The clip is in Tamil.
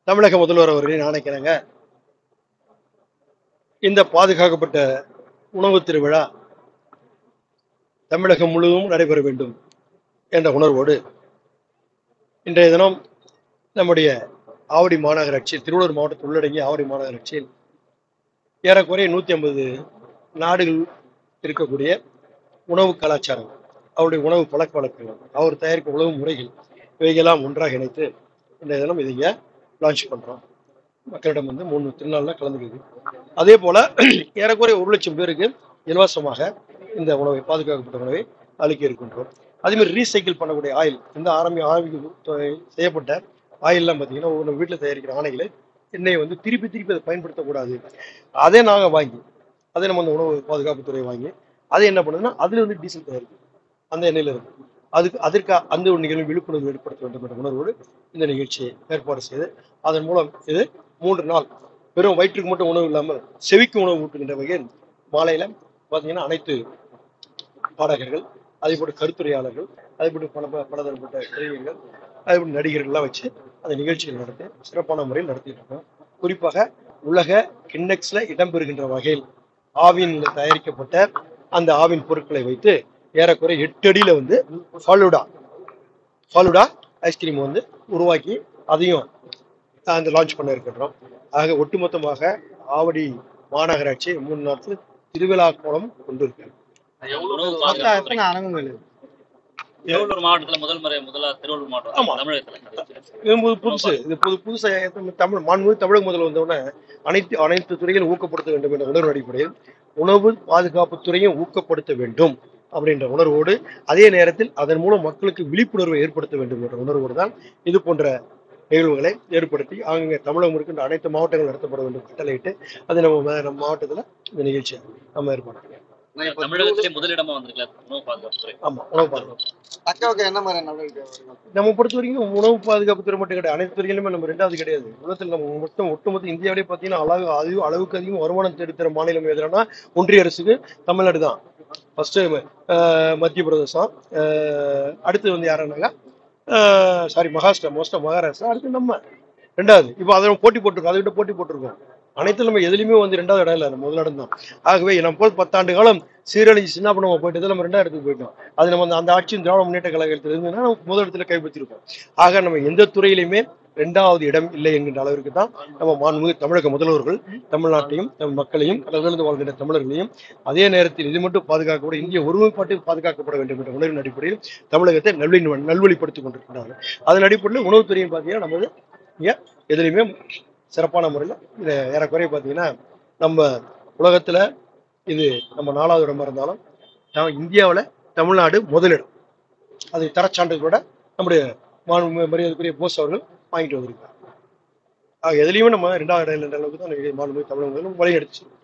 தமிழக முதல்வர் அவர்களின் ஆணைக்கிறங்க இந்த பாதுகாக்கப்பட்ட உணவு திருவிழா தமிழகம் முழுவதும் நடைபெற வேண்டும் என்ற உணர்வோடு இன்றைய தினம் நம்முடைய ஆவடி மாநகராட்சியில் திருவள்ளூர் மாவட்டத்தில் உள்ளடங்கிய ஆவடி மாநகராட்சியில் ஏறக்குறைய நூற்றி ஐம்பது நாடுகள் இருக்கக்கூடிய உணவு கலாச்சாரம் அவருடைய உணவு பழக்க வழக்கங்கள் அவர் தயாரிக்கும் உணவு முறைகள் இவையெல்லாம் ஒன்றாக இணைத்து இன்றைய தினம் இதை இங்கே லான்ச் பண்ணுறோம் மக்களிடம் வந்து மூணு திருநாளில் கலந்துக்குது அதே போல் ஏறக்குறைய ஒரு லட்சம் பேருக்கு இலவசமாக இந்த உணவை பாதுகாக்கப்பட்ட உணவை அளிக்க இருக்கின்றோம் அதே மாதிரி ரீசைக்கிள் பண்ணக்கூடிய ஆயில் இந்த ஆரம்பி ஆரம்பி செய்யப்பட்ட ஆயில்லாம் பார்த்தீங்கன்னா ஒவ்வொரு வீட்டில் தயாரிக்கிற ஆணைகளை எண்ணெயை வந்து திருப்பி திருப்பி அதை பயன்படுத்தக்கூடாது அதே நாங்கள் வாங்கி அதே நம்ம அந்த உணவு பாதுகாப்புத்துறை வாங்கி அதை என்ன பண்ணுதுன்னா அதில் வந்து டீசல் தயாரிக்கும் அந்த எண்ணெயில் இருக்கு அதுக்கு அதற்கு அந்த ஒரு நிகழ்வு விழிப்புணர்வு ஏற்படுத்த வேண்டும் என்ற உணர்வோடு இந்த நிகழ்ச்சியை ஏற்பாடு செய்து அதன் மூலம் இது மூன்று நாள் வெறும் வயிற்றுக்கு மட்டும் உணவு இல்லாமல் செவிக்கு உணவு ஊட்டுகின்ற வகையில் மாலையில பார்த்தீங்கன்னா அனைத்து பாடகர்கள் அதே போல கருத்துரையாளர்கள் அதே போல பல பல- பலதரப்பட்ட கலைஞர்கள் அதே போல நடிகர்கள்லாம் வச்சு அந்த நிகழ்ச்சிகள் நடத்தி சிறப்பான முறையில் நடத்திட்டு இருக்கோம் குறிப்பாக உலக கிண்ணெக்ஸ்ல இடம்பெறுகின்ற வகையில் ஆவினில் தயாரிக்கப்பட்ட அந்த ஆவின் பொருட்களை வைத்து ஏறக்குறைய எட்டு அடியில வந்து ஃபாலுடா ஃபாலுடா ஐஸ்கிரீம் வந்து உருவாக்கி அதையும் அந்த லான்ச் பண்ண இருக்கின்றோம் ஆக ஒட்டுமொத்தமாக ஆவடி மாநகராட்சி மூணு நாட்கள் திருவிழா கோலம் கொண்டிருக்கு உணவு மொத்தம் பாதுகாப்பு எத்தனை அரங்குகள் இருக்கு? திருவள்ளூர் மாவட்டத்துல முதல் முறை முதலா திருவள்ளூர் மாவட்டம் ஆமா. தமிழகத்துல கிடைச்சிருக்கு. இது புது- புதுசு இது புது புதுசா ஏத்த- தமிழ் மாண்பு தமிழக முதல்வர் வந்தவுடனே அனைத்து அனைத்து துறைகளும் ஊக்கப்படுத்த வேண்டும் என்ற உணர்வு அடிப்படையில் உணவு பாதுகாப்பு துறையும் ஊக்கப்படுத்த வேண்டும் அப்படின்ற உணர்வோடு அதே நேரத்தில் அதன் மூலம் மக்களுக்கு விழிப்புணர்வை ஏற்படுத்த வேண்டும் என்ற உணர்வோடு தான் இது போன்ற நிகழ்வுகளை ஏற்படுத்தி அங்கே தமிழகம் இருக்கின்ற அனைத்து மாவட்டங்கள் நடத்தப்பட வேண்டும் கட்டளையிட்டு அது நம்ம மா- நம்ம மாவட்டத்தில் இந்த நிகழ்ச்சியை நம்ம ஏற்பாடு பண்ணோம். தமிழகத்திலே முதலிடமா வந்திருக்கல உணவு பாதுகாப்பு துறை ஆமா உணவு பாதுகாப்பு தக்க வைக்க என்ன மாதிரி நடவடிக்கை எடுக்கணும்? நம்ம பொறுத்த வரைக்கும் உணவு பாதுகாப்பு துறை மட்டும் கிடையாது அனைத்து துறையிலுமே நம்ம ரெண்டாவது கிடையாது உலகத்தில் நம்ம மொத்தம் ஒட்டுமொத்த இந்தியாவிலே பார்த்தீங்கன்னா அளவு அதிக அளவுக்கு அதிகம் வருமானம் தேடித்தர மாநிலம் எதுனா ஒன்றிய அரசுக்கு தமிழ்நாடு தான் ஃபர்ஸ்ட் மத்திய பிரதேசம் அஹ், அடுத்து வந்து யாருன்னாங்க சாரி மகாராஷ்டிரா மோஸ்டா மகாராஷ்டிரா அடுத்து நம்ம ரெண்டாவது இப்போ அதை நம்ம போட்டி போட்டிருக்கோம் அதை விட போட்டி போட்டிருக்கோம் அனைத்து நம்ம எதுலையுமே வந்து ரெண்டாவது இடம் இல்லை நம்ம முதலிடம் தான் ஆகவே நம்ம போல் பத்தாண்டு காலம் சீரழிஞ்சு சின்ன பண்ண போயிட்டு நம்ம ரெண்டாவது இடத்துக்கு போயிட்டோம் அது நம்ம அந்த- அந்த ஆட்சியின் திராவிட முன்னேற்ற கழகத்தில் இருந்ததுன்னா நம்ம முதலிடத்துல கைப்பற்றிருக்கோம் ஆக நம்ம எந்த துறையிலுமே ரெண்டாவது இடம் இல்லை என்கின்ற அளவிற்கு தான் நம்ம மாண்புமிகு தமிழக முதல்வர்கள் தமிழ்நாட்டையும் நம் மக்களையும் கடலிருந்து வாழ்கின்ற தமிழர்களையும் அதே நேரத்தில் இது மட்டும் பாதுகாக்கப்பட இந்திய ஒருமைப்பாட்டில் பாதுகாக்கப்பட வேண்டும் என்ற உணர்வின் அடிப்படையில் தமிழகத்தை நல்வழி நல்வழிப்படுத்திக் கொண்டிருக்கிறார்கள் அதன் அடிப்படையில் உணவுத்துறையும் பார்த்தீங்கன்னா நம்ம இங்கே எதுலையுமே சிறப்பான முறையில் இதை ஏறக்குறைய பார்த்தீங்கன்னா நம்ம உலகத்தில் இது நம்ம நாலாவது இடமா இருந்தாலும் நான் இந்தியாவில் தமிழ்நாடு முதலிடம் அது தரச்சான்றுகளோட நம்முடைய மாண்பு மரியாதைக்குரிய போஸ் அவர்கள் வாங்கிட்டு வந்திருக்காங்க ஆக எதுலையுமே நம்ம ரெண்டாவது இடம் என்ற அளவுக்கு தான் மாண்பு தமிழக முதல்வர் வழி எடுத்து